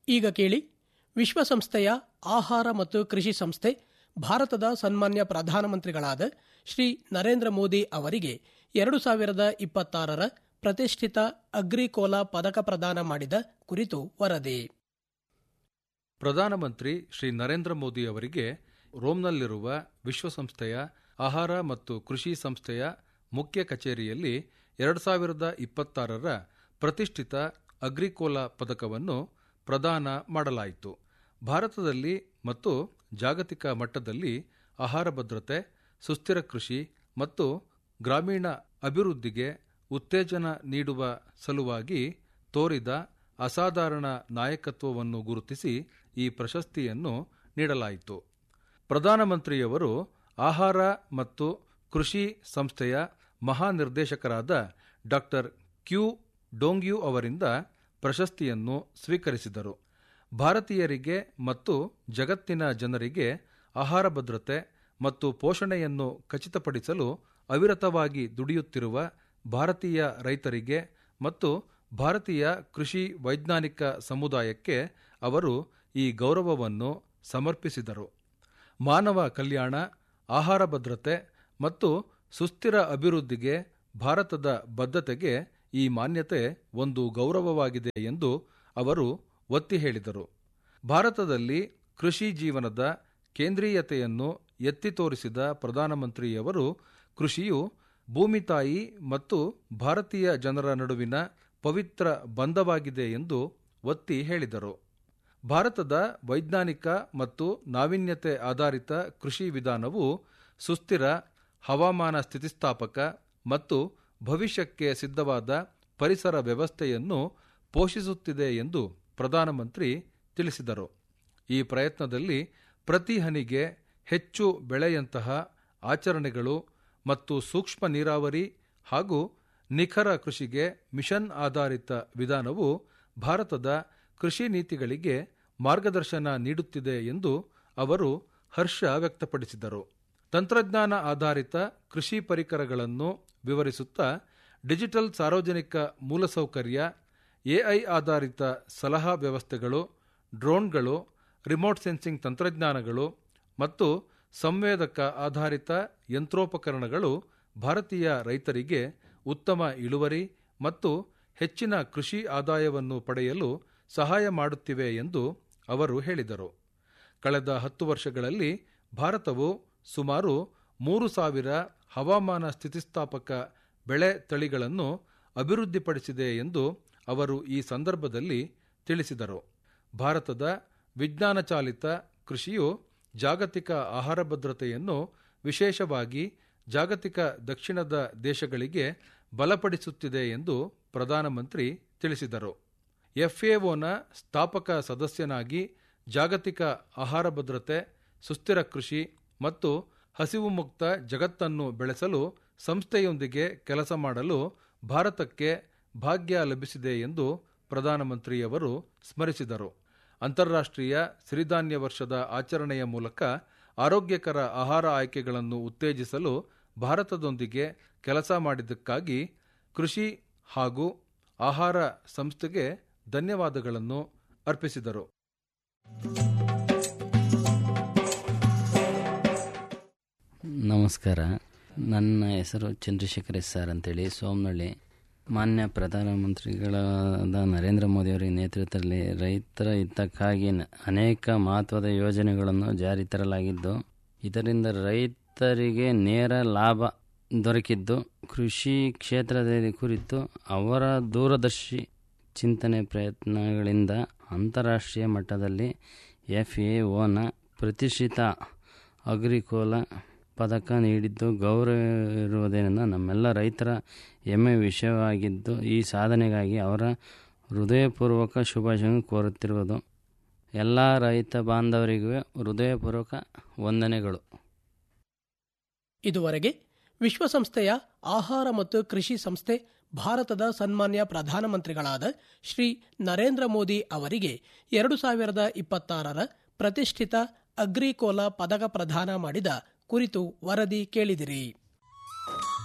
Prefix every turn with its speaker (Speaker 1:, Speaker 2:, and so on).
Speaker 1: ಈಗ ಕೇಳಿ ವಿಶ್ವಸಂಸ್ಥೆಯ ಆಹಾರ ಮತ್ತು ಕೃಷಿ ಸಂಸ್ಥೆ ಭಾರತದ ಸನ್ಮಾನ್ಯ ಪ್ರಧಾನಮಂತ್ರಿಗಳಾದ ಶ್ರೀ ನರೇಂದ್ರ ಮೋದಿ ಅವರಿಗೆ ಎರಡು ಸಾವಿರದ ಇಪ್ಪತ್ತಾರರ ಪ್ರತಿಷ್ಠಿತ ಅಗ್ರಿಕೋಲಾ ಪದಕ ಪ್ರದಾನ ಮಾಡಿದ ಕುರಿತು ವರದಿ
Speaker 2: ಪ್ರಧಾನಮಂತ್ರಿ ಶ್ರೀ ನರೇಂದ್ರ ಮೋದಿ ಅವರಿಗೆ ರೋಮ್ನಲ್ಲಿರುವ ವಿಶ್ವಸಂಸ್ಥೆಯ ಆಹಾರ ಮತ್ತು ಕೃಷಿ ಸಂಸ್ಥೆಯ ಮುಖ್ಯ ಕಚೇರಿಯಲ್ಲಿ ಎರಡು ಸಾವಿರದ ಇಪ್ಪತ್ತಾರರ ಪ್ರತಿಷ್ಠಿತ ಅಗ್ರಿಕೋಲಾ ಪದಕವನ್ನು ಪ್ರದಾನ ಮಾಡಲಾಯಿತು ಭಾರತದಲ್ಲಿ ಮತ್ತು ಜಾಗತಿಕ ಮಟ್ಟದಲ್ಲಿ ಆಹಾರ ಭದ್ರತೆ ಸುಸ್ಥಿರ ಕೃಷಿ ಮತ್ತು ಗ್ರಾಮೀಣ ಅಭಿವೃದ್ಧಿಗೆ ಉತ್ತೇಜನ ನೀಡುವ ಸಲುವಾಗಿ ತೋರಿದ ಅಸಾಧಾರಣ ನಾಯಕತ್ವವನ್ನು ಗುರುತಿಸಿ ಈ ಪ್ರಶಸ್ತಿಯನ್ನು ನೀಡಲಾಯಿತು ಪ್ರಧಾನಮಂತ್ರಿಯವರು ಆಹಾರ ಮತ್ತು ಕೃಷಿ ಸಂಸ್ಥೆಯ ಮಹಾನಿರ್ದೇಶಕರಾದ ಡಾಕ್ಟರ್ ಕ್ಯೂ ಡೋಂಗ್ಯೂ ಅವರಿಂದ ಪ್ರಶಸ್ತಿಯನ್ನು ಸ್ವೀಕರಿಸಿದರು ಭಾರತೀಯರಿಗೆ ಮತ್ತು ಜಗತ್ತಿನ ಜನರಿಗೆ ಆಹಾರ ಭದ್ರತೆ ಮತ್ತು ಪೋಷಣೆಯನ್ನು ಖಚಿತಪಡಿಸಲು ಅವಿರತವಾಗಿ ದುಡಿಯುತ್ತಿರುವ ಭಾರತೀಯ ರೈತರಿಗೆ ಮತ್ತು ಭಾರತೀಯ ಕೃಷಿ ವೈಜ್ಞಾನಿಕ ಸಮುದಾಯಕ್ಕೆ ಅವರು ಈ ಗೌರವವನ್ನು ಸಮರ್ಪಿಸಿದರು ಮಾನವ ಕಲ್ಯಾಣ ಆಹಾರ ಭದ್ರತೆ ಮತ್ತು ಸುಸ್ಥಿರ ಅಭಿವೃದ್ಧಿಗೆ ಭಾರತದ ಬದ್ಧತೆಗೆ ಈ ಮಾನ್ಯತೆ ಒಂದು ಗೌರವವಾಗಿದೆ ಎಂದು ಅವರು ಒತ್ತಿ ಹೇಳಿದರು ಭಾರತದಲ್ಲಿ ಕೃಷಿ ಜೀವನದ ಕೇಂದ್ರೀಯತೆಯನ್ನು ಎತ್ತಿ ತೋರಿಸಿದ ಪ್ರಧಾನಮಂತ್ರಿಯವರು ಕೃಷಿಯು ಭೂಮಿ ತಾಯಿ ಮತ್ತು ಭಾರತೀಯ ಜನರ ನಡುವಿನ ಪವಿತ್ರ ಬಂಧವಾಗಿದೆ ಎಂದು ಒತ್ತಿ ಹೇಳಿದರು ಭಾರತದ ವೈಜ್ಞಾನಿಕ ಮತ್ತು ನಾವೀನ್ಯತೆ ಆಧಾರಿತ ಕೃಷಿ ವಿಧಾನವು ಸುಸ್ಥಿರ ಹವಾಮಾನ ಸ್ಥಿತಿಸ್ಥಾಪಕ ಮತ್ತು ಭವಿಷ್ಯಕ್ಕೆ ಸಿದ್ಧವಾದ ಪರಿಸರ ವ್ಯವಸ್ಥೆಯನ್ನು ಪೋಷಿಸುತ್ತಿದೆ ಎಂದು ಪ್ರಧಾನಮಂತ್ರಿ ತಿಳಿಸಿದರು ಈ ಪ್ರಯತ್ನದಲ್ಲಿ ಪ್ರತಿ ಹನಿಗೆ ಹೆಚ್ಚು ಬೆಳೆಯಂತಹ ಆಚರಣೆಗಳು ಮತ್ತು ಸೂಕ್ಷ್ಮ ನೀರಾವರಿ ಹಾಗೂ ನಿಖರ ಕೃಷಿಗೆ ಮಿಷನ್ ಆಧಾರಿತ ವಿಧಾನವು ಭಾರತದ ಕೃಷಿ ನೀತಿಗಳಿಗೆ ಮಾರ್ಗದರ್ಶನ ನೀಡುತ್ತಿದೆ ಎಂದು ಅವರು ಹರ್ಷ ವ್ಯಕ್ತಪಡಿಸಿದರು ತಂತ್ರಜ್ಞಾನ ಆಧಾರಿತ ಕೃಷಿ ಪರಿಕರಗಳನ್ನು ವಿವರಿಸುತ್ತಾ ಡಿಜಿಟಲ್ ಸಾರ್ವಜನಿಕ ಮೂಲಸೌಕರ್ಯ ಎಐ ಆಧಾರಿತ ಸಲಹಾ ವ್ಯವಸ್ಥೆಗಳು ಡ್ರೋನ್ಗಳು ರಿಮೋಟ್ ಸೆನ್ಸಿಂಗ್ ತಂತ್ರಜ್ಞಾನಗಳು ಮತ್ತು ಸಂವೇದಕ ಆಧಾರಿತ ಯಂತ್ರೋಪಕರಣಗಳು ಭಾರತೀಯ ರೈತರಿಗೆ ಉತ್ತಮ ಇಳುವರಿ ಮತ್ತು ಹೆಚ್ಚಿನ ಕೃಷಿ ಆದಾಯವನ್ನು ಪಡೆಯಲು ಸಹಾಯ ಮಾಡುತ್ತಿವೆ ಎಂದು ಅವರು ಹೇಳಿದರು ಕಳೆದ ಹತ್ತು ವರ್ಷಗಳಲ್ಲಿ ಭಾರತವು ಸುಮಾರು ಮೂರು ಸಾವಿರ ಹವಾಮಾನ ಸ್ಥಿತಿಸ್ಥಾಪಕ ಬೆಳೆ ತಳಿಗಳನ್ನು ಅಭಿವೃದ್ಧಿಪಡಿಸಿದೆ ಎಂದು ಅವರು ಈ ಸಂದರ್ಭದಲ್ಲಿ ತಿಳಿಸಿದರು ಭಾರತದ ವಿಜ್ಞಾನ ಚಾಲಿತ ಕೃಷಿಯು ಜಾಗತಿಕ ಆಹಾರ ಭದ್ರತೆಯನ್ನು ವಿಶೇಷವಾಗಿ ಜಾಗತಿಕ ದಕ್ಷಿಣದ ದೇಶಗಳಿಗೆ ಬಲಪಡಿಸುತ್ತಿದೆ ಎಂದು ಪ್ರಧಾನಮಂತ್ರಿ ತಿಳಿಸಿದರು ಎಫ್ಎಒನ ಸ್ಥಾಪಕ ಸದಸ್ಯನಾಗಿ ಜಾಗತಿಕ ಆಹಾರ ಭದ್ರತೆ ಸುಸ್ಥಿರ ಕೃಷಿ ಮತ್ತು ಹಸಿವು ಮುಕ್ತ ಜಗತ್ತನ್ನು ಬೆಳೆಸಲು ಸಂಸ್ಥೆಯೊಂದಿಗೆ ಕೆಲಸ ಮಾಡಲು ಭಾರತಕ್ಕೆ ಭಾಗ್ಯ ಲಭಿಸಿದೆ ಎಂದು ಪ್ರಧಾನಮಂತ್ರಿಯವರು ಸ್ಮರಿಸಿದರು ಅಂತಾರಾಷ್ಟ್ರೀಯ ಸಿರಿಧಾನ್ಯ ವರ್ಷದ ಆಚರಣೆಯ ಮೂಲಕ ಆರೋಗ್ಯಕರ ಆಹಾರ ಆಯ್ಕೆಗಳನ್ನು ಉತ್ತೇಜಿಸಲು ಭಾರತದೊಂದಿಗೆ ಕೆಲಸ ಮಾಡಿದ್ದಕ್ಕಾಗಿ ಕೃಷಿ ಹಾಗೂ ಆಹಾರ ಸಂಸ್ಥೆಗೆ ಧನ್ಯವಾದಗಳನ್ನು ಅರ್ಪಿಸಿದರು
Speaker 3: ನಮಸ್ಕಾರ ನನ್ನ ಹೆಸರು ಚಂದ್ರಶೇಖರ್ ಎಸ್ ಸರ್ ಅಂತೇಳಿ ಸೋಮನಹಳ್ಳಿ ಮಾನ್ಯ ಪ್ರಧಾನಮಂತ್ರಿಗಳಾದ ನರೇಂದ್ರ ಮೋದಿಯವರ ನೇತೃತ್ವದಲ್ಲಿ ರೈತರ ಹಿತಕ್ಕಾಗಿ ಅನೇಕ ಮಹತ್ವದ ಯೋಜನೆಗಳನ್ನು ಜಾರಿ ತರಲಾಗಿದ್ದು ಇದರಿಂದ ರೈತರಿಗೆ ನೇರ ಲಾಭ ದೊರಕಿದ್ದು ಕೃಷಿ ಕ್ಷೇತ್ರದ ಕುರಿತು ಅವರ ದೂರದರ್ಶಿ ಚಿಂತನೆ ಪ್ರಯತ್ನಗಳಿಂದ ಅಂತಾರಾಷ್ಟ್ರೀಯ ಮಟ್ಟದಲ್ಲಿ ಎಫ್ ಎ ಒನ ಪ್ರತಿಷ್ಠಿತ ಅಗ್ರಿಕೋಲಾ ಪದಕ ನೀಡಿದ್ದು ಗೌರವ ಇರುವುದರಿಂದ ನಮ್ಮೆಲ್ಲ ರೈತರ ಹೆಮ್ಮೆ ವಿಷಯವಾಗಿದ್ದು ಈ ಸಾಧನೆಗಾಗಿ ಅವರ ಹೃದಯಪೂರ್ವಕ ಶುಭಾಶಯ ಕೋರುತ್ತಿರುವುದು ಎಲ್ಲ ರೈತ ಬಾಂಧವರಿಗೂ ಹೃದಯಪೂರ್ವಕ ವಂದನೆಗಳು
Speaker 1: ಇದುವರೆಗೆ ವಿಶ್ವಸಂಸ್ಥೆಯ ಆಹಾರ ಮತ್ತು ಕೃಷಿ ಸಂಸ್ಥೆ ಭಾರತದ ಸನ್ಮಾನ್ಯ ಪ್ರಧಾನಮಂತ್ರಿಗಳಾದ ಶ್ರೀ ನರೇಂದ್ರ ಮೋದಿ ಅವರಿಗೆ ಎರಡು ಸಾವಿರದ ಇಪ್ಪತ್ತಾರರ ಪ್ರತಿಷ್ಠಿತ ಅಗ್ರಿಕೋಲಾ ಪದಕ ಪ್ರದಾನ ಮಾಡಿದ ಕುರಿತು ವರದಿ ಕೇಳಿದಿರಿ